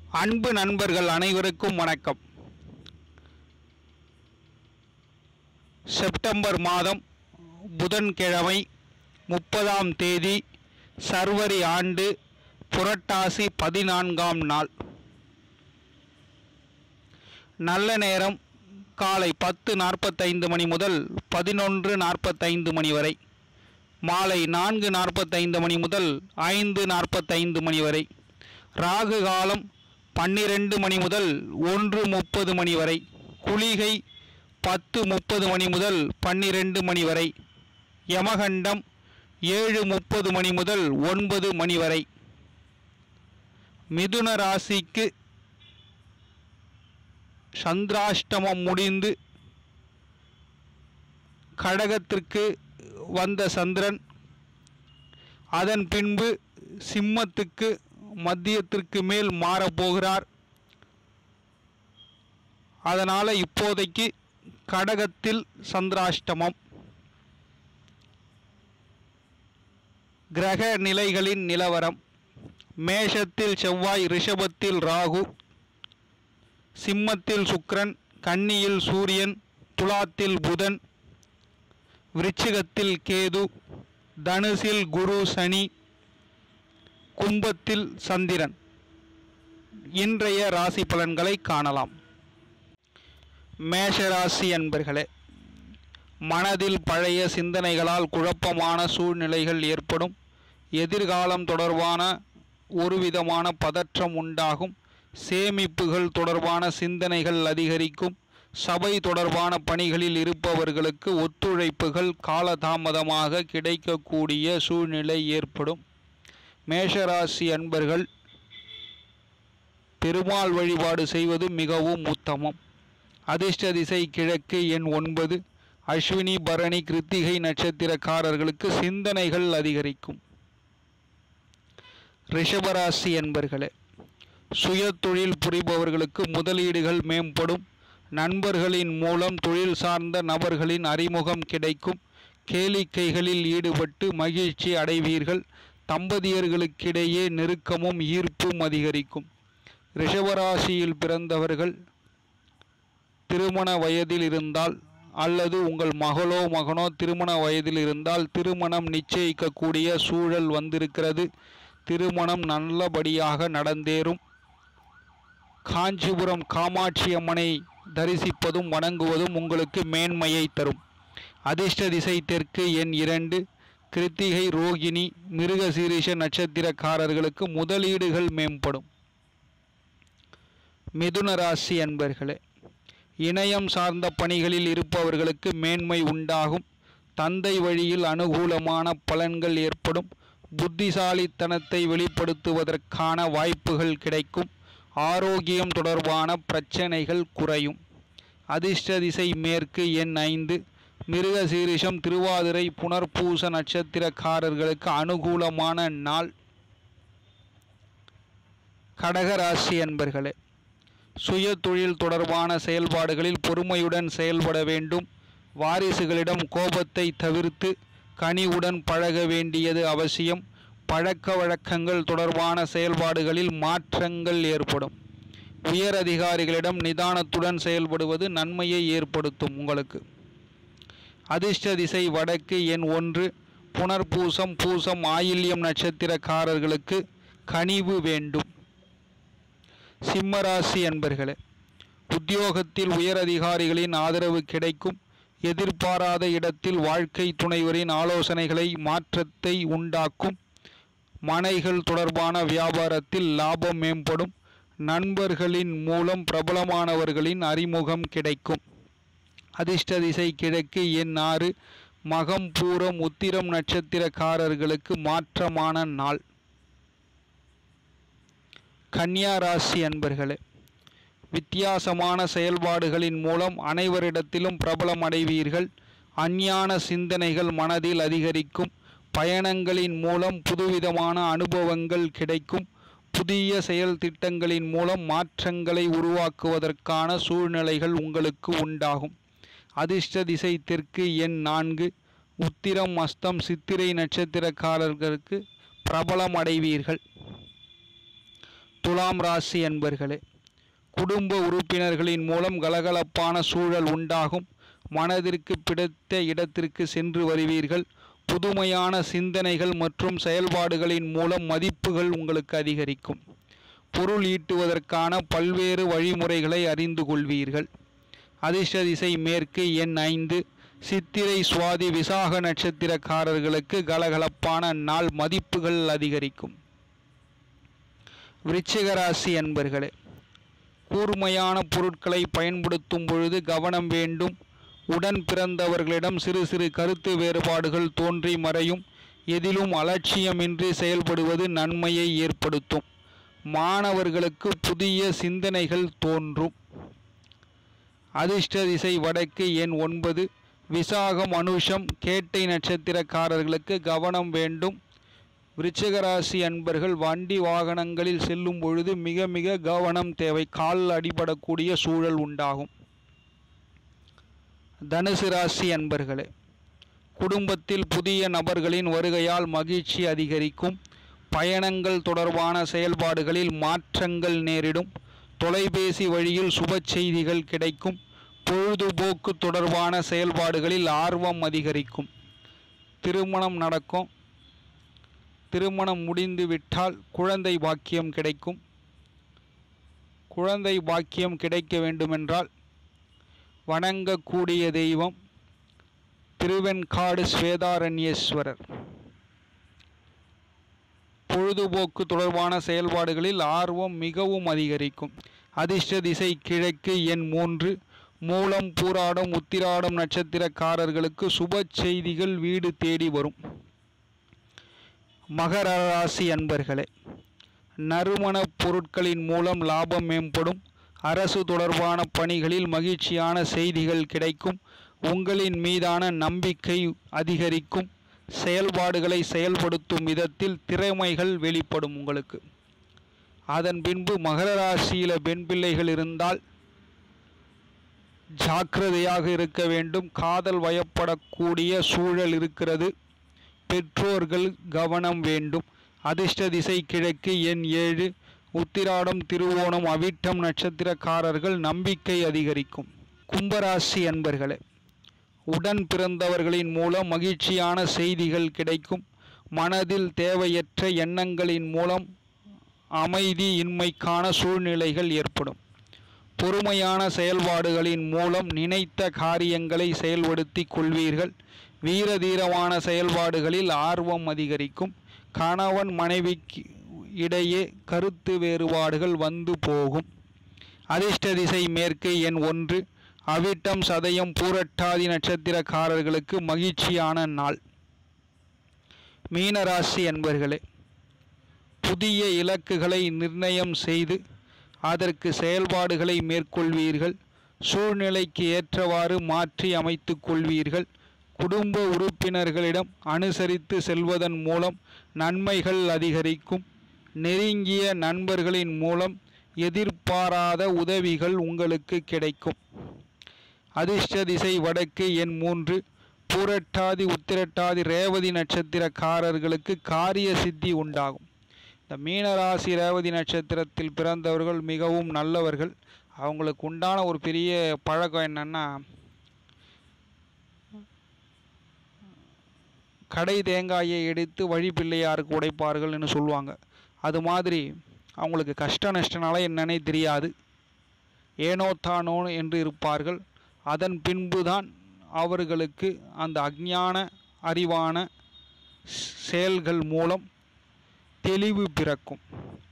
அன்பு நண்பர்கள் அனைவருக்கும் வணக்கம் செப்டம்பர் மாதம் புதன்கிழமை முப்பதாம் தேதி சர்வரி ஆண்டு புரட்டாசி பதினான்காம் நாள் நல்ல நேரம் காலை பத்து நாற்பத்தைந்து மணி முதல் பதினொன்று நாற்பத்தைந்து மணி வரை மாலை நான்கு நாற்பத்தைந்து மணி முதல் ஐந்து நாற்பத்தைந்து மணி வரை ராகு காலம் பன்னிரெண்டு மணி முதல் ஒன்று முப்பது மணி வரை குளிகை பத்து முப்பது மணி முதல் பன்னிரெண்டு மணி வரை யமகண்டம் ஏழு முப்பது மணி முதல் ஒன்பது மணி வரை மிதுன ராசிக்கு சந்திராஷ்டமம் முடிந்து கடகத்திற்கு வந்த சந்திரன் அதன் பின்பு சிம்மத்துக்கு மத்தியத்திற்கு மேல் மாறப்போகிறார் அதனால் இப்போதைக்கு கடகத்தில் சந்திராஷ்டமம் கிரக நிலைகளின் நிலவரம் மேஷத்தில் செவ்வாய் ரிஷபத்தில் ராகு சிம்மத்தில் சுக்கிரன் கன்னியில் சூரியன் துலாத்தில் புதன் விருச்சிகத்தில் கேது தனுசில் குரு சனி கும்பத்தில் சந்திரன் இன்றைய ராசி பலன்களை காணலாம் மேஷராசி அன்பர்களே மனதில் பழைய சிந்தனைகளால் குழப்பமான சூழ்நிலைகள் ஏற்படும் எதிர்காலம் தொடர்பான ஒருவிதமான பதற்றம் உண்டாகும் சேமிப்புகள் தொடர்பான சிந்தனைகள் அதிகரிக்கும் சபை தொடர்பான பணிகளில் இருப்பவர்களுக்கு ஒத்துழைப்புகள் காலதாமதமாக கிடைக்கக்கூடிய சூழ்நிலை ஏற்படும் மேஷராசி அன்பர்கள் பெருமாள் வழிபாடு செய்வது மிகவும் உத்தமம் அதிர்ஷ்ட திசை கிழக்கு எண் ஒன்பது அஸ்வினி பரணி கிருத்திகை நட்சத்திரக்காரர்களுக்கு சிந்தனைகள் அதிகரிக்கும் ரிஷபராசி என்பர்களே சுய தொழில் புரிபவர்களுக்கு முதலீடுகள் மேம்படும் நண்பர்களின் மூலம் தொழில் சார்ந்த நபர்களின் அறிமுகம் கிடைக்கும் கேளிக்கைகளில் ஈடுபட்டு மகிழ்ச்சி அடைவீர்கள் தம்பதியர்களுக்கிடையே நெருக்கமும் ஈர்ப்பும் அதிகரிக்கும் ரிஷபராசியில் பிறந்தவர்கள் திருமண வயதில் இருந்தால் அல்லது உங்கள் மகளோ மகனோ திருமண வயதில் இருந்தால் திருமணம் நிச்சயிக்கக்கூடிய சூழல் வந்திருக்கிறது திருமணம் நல்லபடியாக நடந்தேறும் காஞ்சிபுரம் காமாட்சி அம்மனை தரிசிப்பதும் வணங்குவதும் உங்களுக்கு மேன்மையை தரும் அதிர்ஷ்ட திசை தெற்கு எண் இரண்டு கிருத்திகை ரோகிணி மிருகசீரிஷ நட்சத்திரக்காரர்களுக்கு முதலீடுகள் மேம்படும் மிதுன ராசி அன்பர்களே இணையம் சார்ந்த பணிகளில் இருப்பவர்களுக்கு மேன்மை உண்டாகும் தந்தை வழியில் அனுகூலமான பலன்கள் ஏற்படும் புத்திசாலித்தனத்தை வெளிப்படுத்துவதற்கான வாய்ப்புகள் கிடைக்கும் ஆரோக்கியம் தொடர்பான பிரச்சனைகள் குறையும் அதிர்ஷ்ட திசை மேற்கு எண் ஐந்து மிருகசீரிஷம் திருவாதிரை புனர்பூச நட்சத்திரக்காரர்களுக்கு அனுகூலமான நாள் கடகராசி அன்பர்களே சுய தொழில் தொடர்பான செயல்பாடுகளில் பொறுமையுடன் செயல்பட வேண்டும் வாரிசுகளிடம் கோபத்தை தவிர்த்து கனிவுடன் பழக வேண்டியது அவசியம் பழக்க வழக்கங்கள் தொடர்பான செயல்பாடுகளில் மாற்றங்கள் ஏற்படும் உயர் அதிகாரிகளிடம் நிதானத்துடன் செயல்படுவது நன்மையை ஏற்படுத்தும் உங்களுக்கு அதிர்ஷ்ட திசை வடக்கு எண் ஒன்று புனர்பூசம் பூசம் ஆயில்யம் நட்சத்திரக்காரர்களுக்கு கனிவு வேண்டும் சிம்மராசி அன்பர்களே உத்தியோகத்தில் உயர் அதிகாரிகளின் ஆதரவு கிடைக்கும் எதிர்பாராத இடத்தில் வாழ்க்கை துணைவரின் ஆலோசனைகளை மாற்றத்தை உண்டாக்கும் மனைகள் தொடர்பான வியாபாரத்தில் லாபம் மேம்படும் நண்பர்களின் மூலம் பிரபலமானவர்களின் அறிமுகம் கிடைக்கும் அதிர்ஷ்ட திசை கிழக்கு எண் ஆறு மகம் பூரம் உத்திரம் நட்சத்திரக்காரர்களுக்கு மாற்றமான நாள் கன்னியா ராசி அன்பர்களே வித்தியாசமான செயல்பாடுகளின் மூலம் அனைவரிடத்திலும் பிரபலம் அடைவீர்கள் அஞ்ஞான சிந்தனைகள் மனதில் அதிகரிக்கும் பயணங்களின் மூலம் புதுவிதமான அனுபவங்கள் கிடைக்கும் புதிய செயல் திட்டங்களின் மூலம் மாற்றங்களை உருவாக்குவதற்கான சூழ்நிலைகள் உங்களுக்கு உண்டாகும் அதிர்ஷ்ட திசை தெற்கு எண் நான்கு உத்திரம் அஸ்தம் சித்திரை நட்சத்திரக்காரர்களுக்கு பிரபலம் அடைவீர்கள் துலாம் ராசி அன்பர்களே குடும்ப உறுப்பினர்களின் மூலம் கலகலப்பான சூழல் உண்டாகும் மனதிற்கு பிடித்த இடத்திற்கு சென்று வருவீர்கள் புதுமையான சிந்தனைகள் மற்றும் செயல்பாடுகளின் மூலம் மதிப்புகள் உங்களுக்கு அதிகரிக்கும் பொருள் ஈட்டுவதற்கான பல்வேறு வழிமுறைகளை அறிந்து கொள்வீர்கள் அதிர்ஷ்ட திசை மேற்கு எண் ஐந்து சித்திரை சுவாதி விசாக நட்சத்திரக்காரர்களுக்கு கலகலப்பான நாள் மதிப்புகள் அதிகரிக்கும் விருச்சிக ராசி அன்பர்களே கூர்மையான பொருட்களை பயன்படுத்தும் பொழுது கவனம் வேண்டும் உடன் பிறந்தவர்களிடம் சிறு சிறு கருத்து வேறுபாடுகள் தோன்றி மறையும் எதிலும் அலட்சியமின்றி செயல்படுவது நன்மையை ஏற்படுத்தும் மாணவர்களுக்கு புதிய சிந்தனைகள் தோன்றும் அதிர்ஷ்ட திசை வடக்கு எண் ஒன்பது விசாகம் அனுஷம் கேட்டை நட்சத்திரக்காரர்களுக்கு கவனம் வேண்டும் விருச்சிகராசி அன்பர்கள் வண்டி வாகனங்களில் செல்லும் பொழுது மிக மிக கவனம் தேவை கால் அடிபடக்கூடிய சூழல் உண்டாகும் தனுசு ராசி அன்பர்களே குடும்பத்தில் புதிய நபர்களின் வருகையால் மகிழ்ச்சி அதிகரிக்கும் பயணங்கள் தொடர்பான செயல்பாடுகளில் மாற்றங்கள் நேரிடும் தொலைபேசி வழியில் சுப செய்திகள் கிடைக்கும் பொழுதுபோக்கு தொடர்பான செயல்பாடுகளில் ஆர்வம் அதிகரிக்கும் திருமணம் நடக்கும் திருமணம் முடிந்து விட்டால் குழந்தை பாக்கியம் கிடைக்கும் குழந்தை பாக்கியம் கிடைக்க வேண்டுமென்றால் வணங்கக்கூடிய தெய்வம் திருவெண்காடு ஸ்வேதாரண்யேஸ்வரர் பொழுதுபோக்கு தொடர்பான செயல்பாடுகளில் ஆர்வம் மிகவும் அதிகரிக்கும் அதிர்ஷ்ட திசை கிழக்கு எண் மூன்று மூலம் பூராடம் உத்திராடம் நட்சத்திரக்காரர்களுக்கு சுப செய்திகள் வீடு தேடி வரும் மகர ராசி அன்பர்களே நறுமணப் பொருட்களின் மூலம் லாபம் மேம்படும் அரசு தொடர்பான பணிகளில் மகிழ்ச்சியான செய்திகள் கிடைக்கும் உங்களின் மீதான நம்பிக்கை அதிகரிக்கும் செயல்பாடுகளை செயல்படுத்தும் விதத்தில் திறமைகள் வெளிப்படும் உங்களுக்கு அதன் பின்பு மகர ராசியில பெண் பிள்ளைகள் இருந்தால் ஜாக்கிரதையாக இருக்க வேண்டும் காதல் வயப்படக்கூடிய சூழல் இருக்கிறது பெற்றோர்கள் கவனம் வேண்டும் அதிர்ஷ்ட திசை கிழக்கு எண் ஏழு உத்திராடம் திருவோணம் அவிட்டம் நட்சத்திரக்காரர்கள் நம்பிக்கை அதிகரிக்கும் கும்பராசி அன்பர்களே உடன் பிறந்தவர்களின் மூலம் மகிழ்ச்சியான செய்திகள் கிடைக்கும் மனதில் தேவையற்ற எண்ணங்களின் மூலம் அமைதி இன்மைக்கான சூழ்நிலைகள் ஏற்படும் பொறுமையான செயல்பாடுகளின் மூலம் நினைத்த காரியங்களை செயல்படுத்தி கொள்வீர்கள் வீரதீரமான செயல்பாடுகளில் ஆர்வம் அதிகரிக்கும் கணவன் மனைவிக்கு இடையே கருத்து வேறுபாடுகள் வந்து போகும் அதிர்ஷ்ட திசை மேற்கு எண் ஒன்று அவிட்டம் சதயம் பூரட்டாதி நட்சத்திரக்காரர்களுக்கு மகிழ்ச்சியான நாள் மீனராசி என்பர்களே புதிய இலக்குகளை நிர்ணயம் செய்து அதற்கு செயல்பாடுகளை மேற்கொள்வீர்கள் சூழ்நிலைக்கு ஏற்றவாறு மாற்றி அமைத்துக் கொள்வீர்கள் குடும்ப உறுப்பினர்களிடம் அனுசரித்து செல்வதன் மூலம் நன்மைகள் அதிகரிக்கும் நெருங்கிய நண்பர்களின் மூலம் எதிர்பாராத உதவிகள் உங்களுக்கு கிடைக்கும் அதிர்ஷ்ட திசை வடக்கு எண் மூன்று பூரட்டாதி உத்திரட்டாதி ரேவதி நட்சத்திரக்காரர்களுக்கு காரிய சித்தி உண்டாகும் இந்த மீனராசி ரேவதி நட்சத்திரத்தில் பிறந்தவர்கள் மிகவும் நல்லவர்கள் அவங்களுக்கு உண்டான ஒரு பெரிய பழக்கம் என்னன்னா கடை தேங்காயை எடுத்து வழி பிள்ளையாருக்கு உடைப்பார்கள்னு சொல்லுவாங்க அது மாதிரி அவங்களுக்கு கஷ்ட நஷ்டனால என்னன்னே தெரியாது ஏனோ தானோ என்று இருப்பார்கள் அதன் பின்புதான் அவர்களுக்கு அந்த அஞ்ஞான அறிவான செயல்கள் மூலம் தெளிவு பிறக்கும்